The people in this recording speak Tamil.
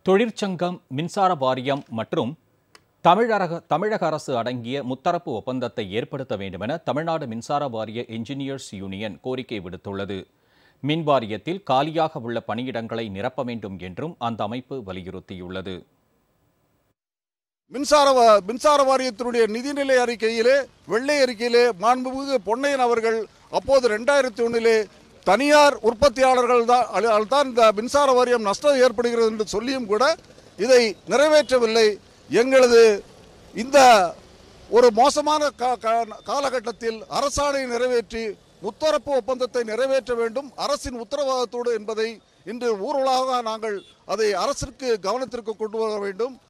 தொழிற்சங்கம் மின்சார வாரியம் மற்றும் தமிழக தமிழக அரசு அடங்கிய முத்தரப்பு ஒப்பந்தத்தை ஏற்படுத்த வேண்டுமென தமிழ்நாடு மின்சார வாரிய என்ஜினியர்ஸ் யூனியன் கோரிக்கை விடுத்துள்ளது மின் வாரியத்தில் காலியாக உள்ள பணியிடங்களை நிரப்ப வேண்டும் என்றும் அந்த அமைப்பு வலியுறுத்தியுள்ளது மின்சார வா- மின்சார வாரியத்தினுடைய நிதிநிலை அறிக்கையிலே வெள்ளை அறிக்கையிலே மாண்புமிகு பொன்னையன் அவர்கள் அப்போது ரெண்டாயிரத்தி ஒன்றிலே தனியார் உற்பத்தியாளர்கள் தான் அல்- தான் இந்த மின்சார வாரியம் நஷ்டம் ஏற்படுகிறது என்று சொல்லியும் கூட இதை நிறைவேற்றவில்லை எங்களது இந்த ஒரு மோசமான கா- கா- காலகட்டத்தில் அரசாணை நிறைவேற்றி முத்தரப்பு ஒப்பந்தத்தை நிறைவேற்ற வேண்டும் அரசின் உத்தரவாதத்தோடு என்பதை இன்று ஊர்வலாக நாங்கள் அதை அரசிற்கு கவனத்திற்கு கொண்டு வர வேண்டும்